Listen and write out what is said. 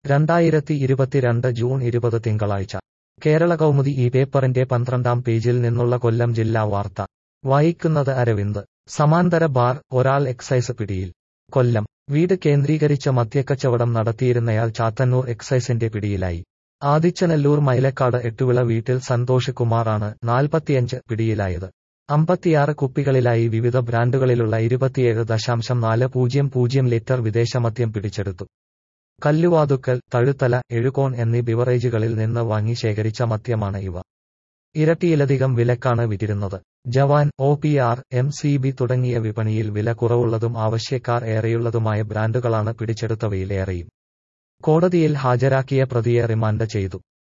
രണ്ടായിരത്തി ഇരുപത്തിരണ്ട് ജൂൺ ഇരുപത് തിങ്കളാഴ്ച കേരള കൗമുദി ഈ പേപ്പറിന്റെ പന്ത്രണ്ടാം പേജിൽ നിന്നുള്ള കൊല്ലം ജില്ലാ വാർത്ത വായിക്കുന്നത് അരവിന്ദ് സമാന്തര ബാർ ഒരാൾ എക്സൈസ് പിടിയിൽ കൊല്ലം വീട് കേന്ദ്രീകരിച്ച മദ്യക്കച്ചവടം നടത്തിയിരുന്നയാൾ ചാത്തന്നൂർ എക്സൈസിന്റെ പിടിയിലായി ആദിച്ചനല്ലൂർ മൈലക്കാട് എട്ടുവിള വീട്ടിൽ സന്തോഷ് കുമാറാണ് നാൽപ്പത്തിയഞ്ച് പിടിയിലായത് അമ്പത്തിയാറ് കുപ്പികളിലായി വിവിധ ബ്രാൻഡുകളിലുള്ള ഇരുപത്തിയേഴ് ദശാംശം നാല് പൂജ്യം പൂജ്യം ലിറ്റർ വിദേശമദ്യം പിടിച്ചെടുത്തു കല്ലുവാതുക്കൽ തഴുത്തല എഴുകോൺ എന്നീ ബിവറേജുകളിൽ നിന്ന് വാങ്ങി ശേഖരിച്ച മദ്യമാണ് ഇവ ഇരട്ടിയിലധികം വിലക്കാണ് വിറ്റിരുന്നത് Jawan O P R M C B തുടങ്ങിയ വിപണിയിൽ വില കുറവുള്ളതും ആവശ്യക്കാർ ഏറെയുള്ളതുമായ ബ്രാൻഡുകളാണ് പിടിച്ചെടുത്തവയിൽ ഏറെയും കോടതിയിൽ ഹാജരാക്കിയ പ്രതിയെ റിമാൻഡ് ചെയ്തു